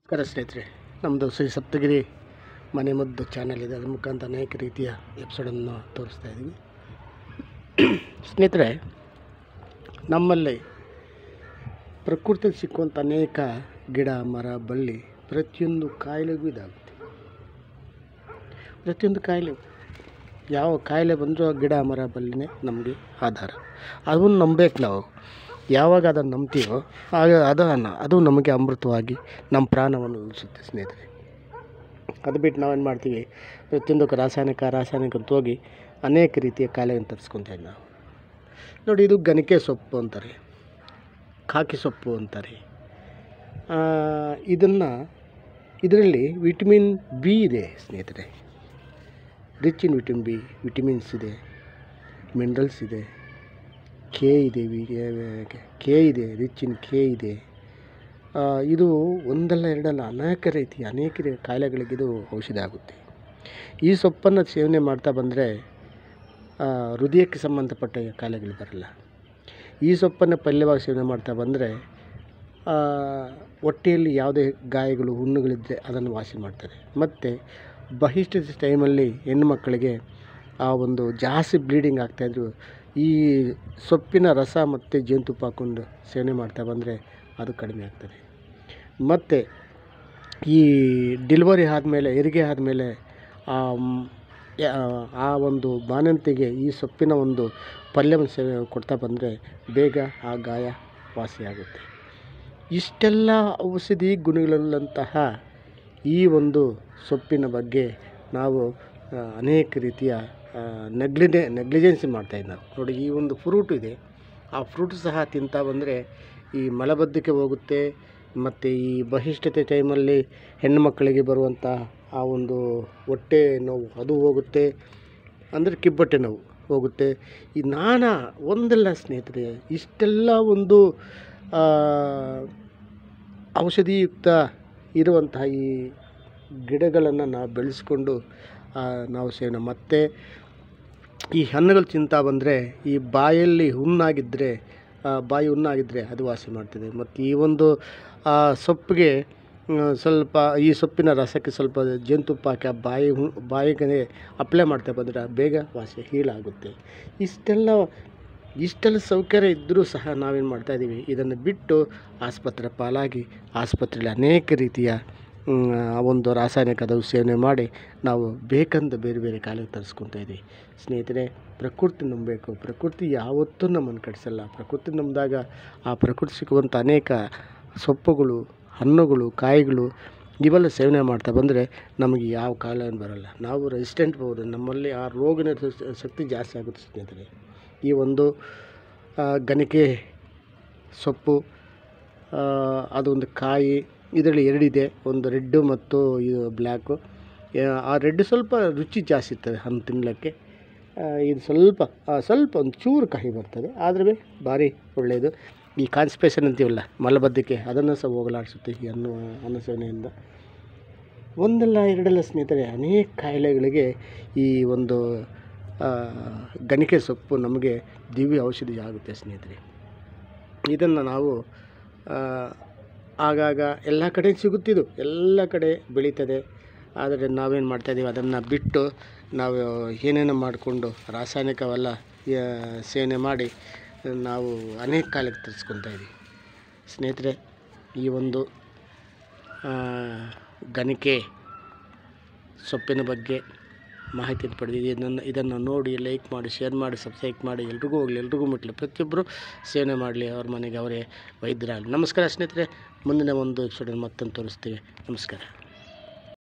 ನಮಸ್ಕಾರ ಸ್ನೇಹಿತರೆ ನಮ್ಮದು ಶ್ರೀ ಸಪ್ತಗಿರಿ ಮನೆ ಮದ್ದು ಚಾನಲ್ ಇದೆ ಅದ್ರ ಮುಖಾಂತರ ಅನೇಕ ರೀತಿಯ ಎಪಿಸೋಡನ್ನು ತೋರಿಸ್ತಾ ಇದ್ದೀವಿ ಸ್ನೇಹಿತರೆ ನಮ್ಮಲ್ಲಿ ಪ್ರಕೃತಿಯಲ್ಲಿ ಸಿಕ್ಕುವಂಥ ಅನೇಕ ಗಿಡ ಮರ ಬಳ್ಳಿ ಪ್ರತಿಯೊಂದು ಕಾಯಿಲೆಗೂ ಇದಾಗುತ್ತೆ ಪ್ರತಿಯೊಂದು ಕಾಯಿಲೆ ಯಾವ ಕಾಯಿಲೆ ಬಂದರೂ ಆ ಗಿಡ ಮರ ಬಳ್ಳಿನೇ ನಮಗೆ ಆಧಾರ ಅದನ್ನು ನಂಬೇಕು ನಾವು ಯಾವಾಗ ಅದನ್ನು ನಂಬ್ತೀವೋ ಆಗ ಅದು ಅದು ನಮಗೆ ಅಮೃತವಾಗಿ ನಮ್ಮ ಪ್ರಾಣವನ್ನು ಉಳಿಸುತ್ತೆ ಸ್ನೇಹಿತರೆ ಅದು ಬಿಟ್ಟು ನಾವೇನು ಮಾಡ್ತೀವಿ ಪ್ರತಿಯೊಂದಕ್ಕೆ ರಾಸಾಯನಿಕ ರಾಸಾಯನಿಕ ಅಂತ ಹೋಗಿ ಅನೇಕ ರೀತಿಯ ಕಾಯಿಲೆಯನ್ನು ತರಿಸ್ಕೊತೀವಿ ನಾವು ನೋಡಿ ಇದು ಗಣಿಕೆ ಸೊಪ್ಪು ಅಂತಾರೆ ಕಾಕಿ ಸೊಪ್ಪು ಅಂತಾರೆ ಇದನ್ನು ಇದರಲ್ಲಿ ವಿಟಮಿನ್ ಬಿ ಇದೆ ಸ್ನೇಹಿತರೆ rich in vitamin B vitamins ಇದೆ ಮಿನರಲ್ಸ್ ಇದೆ ಕೆ ಇದೆ ಕೆ ಇದೆ ರಿಚ್ ಇನ್ ಕೆ ಇದೆ ಆ, ಇದು ಒಂದಲ್ಲ ಎರಡಲ್ಲ ಅನೇಕ ರೀತಿಯ ಅನೇಕ ರೀತಿಯ ಕಾಯಿಲೆಗಳಿಗೆ ಇದು ಔಷಧಿ ಆಗುತ್ತೆ ಈ ಸೊಪ್ಪನ್ನು ಸೇವನೆ ಮಾಡ್ತಾ ಬಂದರೆ ಹೃದಯಕ್ಕೆ ಸಂಬಂಧಪಟ್ಟ ಕಾಯಿಲೆಗಳು ಬರಲ್ಲ ಈ ಸೊಪ್ಪನ್ನು ಪಲ್ಯವಾಗಿ ಸೇವನೆ ಮಾಡ್ತಾ ಬಂದರೆ ಹೊಟ್ಟೆಯಲ್ಲಿ ಯಾವುದೇ ಗಾಯಗಳು ಹುಣ್ಣುಗಳಿದ್ದರೆ ಅದನ್ನು ವಾಸಿ ಮಾಡ್ತದೆ ಮತ್ತು ಬಹಿಷ್ಠತೆ ಟೈಮಲ್ಲಿ ಹೆಣ್ಣುಮಕ್ಕಳಿಗೆ ಆ ಒಂದು ಜಾಸ್ತಿ ಬ್ಲೀಡಿಂಗ್ ಆಗ್ತಾಯಿದ್ರು ಈ ಸೊಪ್ಪಿನ ರಸ ಮತ್ತು ಜೇನುತುಪ್ಪ ಹಾಕ್ಕೊಂಡು ಸೇವನೆ ಮಾಡ್ತಾ ಬಂದರೆ ಅದು ಕಡಿಮೆ ಆಗ್ತದೆ ಮತ್ತು ಈ ಡಿಲಿವರಿ ಆದಮೇಲೆ ಹೆರಿಗೆ ಆದಮೇಲೆ ಆ ಮ್, ಯಾ- ಆ ಒಂದು ಬಾಣಂತಿಗೆ ಈ ಸೊಪ್ಪಿನ ಒಂದು ಪಲ್ಯವನ್ನು ಸೇವೆ ಕೊಡ್ತಾ ಬಂದರೆ ಬೇಗ ಆ ಗಾಯ ವಾಸಿಯಾಗುತ್ತೆ ಇಷ್ಟೆಲ್ಲ ಔಷಧಿ ಗುಣಗಳುಳ್ಳಂತಹ ಈ ಒಂದು ಸೊಪ್ಪಿನ ಬಗ್ಗೆ ನಾವು ಆ, ಅನೇಕ ರೀತಿಯ ನೆಗ್ಲಿಡೆ ನೆಗ್ಲಿಜೆನ್ಸಿ ಮಾಡ್ತಾಯಿದ್ದು ನಾವು ನೋಡಿ ಈ ಒಂದು ಫ್ರೂಟ್ ಇದೆ ಆ ಫ್ರೂಟ್ ಸಹ ತಿಂತಾ ಬಂದರೆ ಈ ಮಲಬದ್ಧತೆ ಹೋಗುತ್ತೆ ಮತ್ತು ಈ ಬಹಿಷ್ಠತೆ ಟೈಮಲ್ಲಿ ಹೆಣ್ಣು ಮಕ್ಕಳಿಗೆ ಬರುವಂಥ ಆ ಒಂದು ಹೊಟ್ಟೆ ನೋವು ಅದು ಹೋಗುತ್ತೆ ಅಂದರೆ ಕಿಬ್ಬೊಟ್ಟೆ ನೋವು ಹೋಗುತ್ತೆ ಈ ನಾನಾ ಒಂದಲ್ಲ ಸ್ನೇಹಿತರೆ ಇಷ್ಟೆಲ್ಲ ಒಂದು ಆ, ಔಷಧಿಯುಕ್ತ ಇರುವಂತಹ ಈ ಗಿಡಗಳನ್ನು ನಾವು ಬೆಳೆಸ್ಕೊಂಡು ಆ, ನಾವು ಸೇವನೆ ಮತ್ತು ಈ ಹಣ್ಣುಗಳು ತಿಂತಾ ಬಂದರೆ ಈ ಬಾಯಲ್ಲಿ ಹುಣ್ಣಾಗಿದ್ದರೆ ಆ, ಬಾಯಿ ಹುಣ್ಣಾಗಿದ್ದರೆ ಅದು ವಾಸಿ ಮಾಡ್ತದೆ ಮತ್ತು ಈ ಒಂದು ಆ, ಸೊಪ್ಪಿಗೆ ಆ, ಸ್ವಲ್ಪ ಈ ಸೊಪ್ಪಿನ ರಸಕ್ಕೆ ಸ್ವಲ್ಪ ಜೇನುತುಪ್ಪ ಹಾಕಿ ಆ ಬಾಯಿ ಹು ಬಾಯಿಗೆ ಅಪ್ಲೈ ಮಾಡ್ತಾ ಬಂದರೆ ಬೇಗ ವಾಸಿ ಹೀಲಾಗುತ್ತೆ ಇಷ್ಟೆಲ್ಲ ಇಷ್ಟೆಲ್ಲ ಸೌಕರ್ಯ ಇದ್ದರೂ ಸಹ ನಾವೇನು ಮಾಡ್ತಾಯಿದ್ದೀವಿ ಇದನ್ನು ಬಿಟ್ಟು ಆಸ್ಪತ್ರೆ ಪಾಲಾಗಿ ಆಸ್ಪತ್ರೆಯಲ್ಲಿ ಅನೇಕ ರೀತಿಯ ಮ್, ಆ ಒಂದು ರಾಸಾಯನಿಕದ ಸೇವನೆ ಮಾಡಿ ನಾವು ಬೇಕಂದ ಬೇರೆ ಬೇರೆ ಕಾಯಿಲೆ ತರಿಸ್ಕೊತಾ ಇದ್ದೀವಿ ಸ್ನೇಹಿತರೆ ಪ್ರಕೃತಿ ನಂಬಬೇಕು ಪ್ರಕೃತಿ ಯಾವತ್ತೂ ನಮ್ಮನ್ನು ಕಡಿಸಲ್ಲ ಪ್ರಕೃತಿ ನಂಬಿದಾಗ ಆ ಪ್ರಕೃತಿ ಸಿಗುವಂಥ ಅನೇಕ ಸೊಪ್ಪುಗಳು ಹಣ್ಣುಗಳು ಕಾಯಿಗಳು ಇವೆಲ್ಲ ಸೇವನೆ ಮಾಡ್ತಾ ಬಂದರೆ ನಮಗೆ ಯಾವ ಕಾಯಿಲೆ ಬರಲ್ಲ ನಾವು ರೆಸಿಸ್ಟೆಂಟ್ ಬಹುದು ನಮ್ಮಲ್ಲಿ ಆ ರೋಗ ನಿರೋಧಕ ಶಕ್ತಿ ಜಾಸ್ತಿ ಆಗುತ್ತೆ ಸ್ನೇಹಿತರೆ ಈ ಒಂದು ಆ, ಗಣಿಕೆ ಸೊಪ್ಪು ಆ, ಅದೊಂದು ಕಾಯಿ ಇದರಲ್ಲಿ ಎರಡಿದೆ ಒಂದು ರೆಡ್ಡು ಮತ್ತು ಇದು ಬ್ಲ್ಯಾಕು ಆ ರೆಡ್ ಸ್ವಲ್ಪ ರುಚಿ ಜಾಸ್ತಿ ಇರ್ತದೆ ಹಣ್ಣು ತಿನ್ನಲಿಕ್ಕೆ ಆ, ಇದು ಸ್ವಲ್ಪ ಆ, ಸ್ವಲ್ಪ ಒಂದು ಚೂರು ಕಹಿ ಬರ್ತದೆ ಆದರೆ ಭಾರಿ ಒಳ್ಳೆಯದು ಈ ಕಾನ್ಸ್ಪೇಷನ್ ಅಂತೀವಲ್ಲ ಮಲಬದ್ಧತೆ ಅದನ್ನು ಸಹ ಹೋಗಲಾಡಿಸುತ್ತೆ ಈ ಹಣ್ಣು ಅನ್ನ ಸೇವನೆಯಿಂದ ಒಂದಲ್ಲ ಎರಡಲ್ಲ ಸ್ನೇಹಿತರೆ ಅನೇಕ ಕಾಯಿಲೆಗಳಿಗೆ ಈ ಒಂದು ಆ, ಗಣಿಕೆ ಸೊಪ್ಪು ನಮಗೆ ದಿವ್ಯ ಔಷಧಿ ಆಗುತ್ತೆ ಸ್ನೇಹಿತರೆ ಇದನ್ನು ನಾವು ಆ, ಆಗಾಗ ಎಲ್ಲ ಕಡೆ ಸಿಗುತ್ತಿದ್ದು ಎಲ್ಲ ಕಡೆ ಬೆಳೀತದೆ ಆದರೆ ನಾವೇನು ಮಾಡ್ತಾಯಿದ್ದೀವಿ ಅದನ್ನು ಬಿಟ್ಟು ನಾವು ಏನೇನೋ ಮಾಡಿಕೊಂಡು ರಾಸಾಯನಿಕವೆಲ್ಲ ಆ, ಸೇವನೆ ಮಾಡಿ ನಾವು ಅನೇಕ ಕಾಲಕ್ಕೆ ತರಿಸ್ಕೊತಾ ಇದ್ದೀವಿ ಸ್ನೇಹಿತರೆ ಈ ಒಂದು ಆ, ಗಣಿಕೆ ಸೊಪ್ಪಿನ ಬಗ್ಗೆ ಮಾಹಿತಿ ಪಡೆದಿದೆ ಇದನ್ನು ಇದನ್ನು ನೋಡಿ ಲೈಕ್ ಮಾಡಿ ಶೇರ್ ಮಾಡಿ ಸಬ್ಸ್ಕ್ರೈಬ್ ಮಾಡಿ ಎಲ್ರಿಗೂ ಹೋಗಲಿ ಎಲ್ರಿಗೂ ಮುಟ್ಲಿ ಪ್ರತಿಯೊಬ್ಬರು ಸೇವನೆ ಮಾಡಲಿ ಅವ್ರ ಮನೆಗೆ ಅವರೇ ವೈದ್ಯರಾಗಲಿ ನಮಸ್ಕಾರ ಸ್ನೇಹಿತರೆ ಮುಂದಿನ ಒಂದು ಎಪಿಸೋಡನ್ನು ಮತ್ತೊಂದು ತೋರಿಸ್ತೀವಿ ನಮಸ್ಕಾರ